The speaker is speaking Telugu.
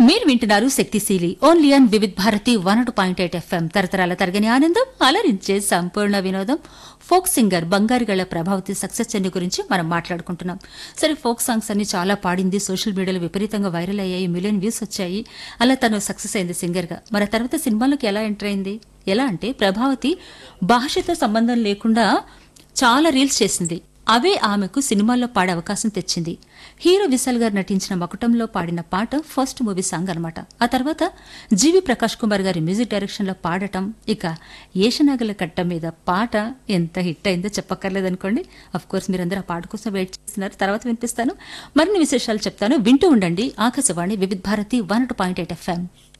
మీరు వింటున్నారు శక్తిశీలి only on Vividh Bharati one point eight F M తరతరాల తరగని ఆనందం అలరించే సంపూర్ణ వినోదం ఫోక్ సింగర్ బంగారుగళ్ల ప్రభావతి సక్సెస్ జర్నీ గురించి మనం మాట్లాడుకుంటున్నాం సరే ఫోక్ సాంగ్స్ అన్ని చాలా పాడింది సోషల్ మీడియాలో విపరీతంగా వైరల్ అయ్యాయి మిలియన్ వ్యూస్ వచ్చాయి అలా తను సక్సెస్ అయింది సింగర్ గా మరి ఆ తర్వాత సినిమాలోకి ఎలా ఎంటర్ అయింది ఎలా అంటే ప్రభావతి భాషతో సంబంధం లేకుండా చాలా రీల్స్ చేసింది అవే ఆమెకు సినిమాల్లో పాడే అవకాశం తెచ్చింది హీరో విశాల్ గారు నటించిన మకుటంలో పాడిన పాట ఫస్ట్ మూవీ సాంగ్ అనమాట ఆ తర్వాత జీవి ప్రకాష్ కుమార్ గారి మ్యూజిక్ డైరెక్షన్ లో పాడటం ఇక ఏషనాగల కట్ట మీద పాట ఎంత హిట్ అయిందో చెప్పక్కర్లేదనుకోండి అఫ్ కోర్స్ మీరందరూ ఆ పాట కోసం వెయిట్ చేస్తున్నారు తర్వాత వినిపిస్తాను మరిన్ని విశేషాలు చెప్తాను వింటూ ఉండండి Akashvani Vividh Bharati one point eight FM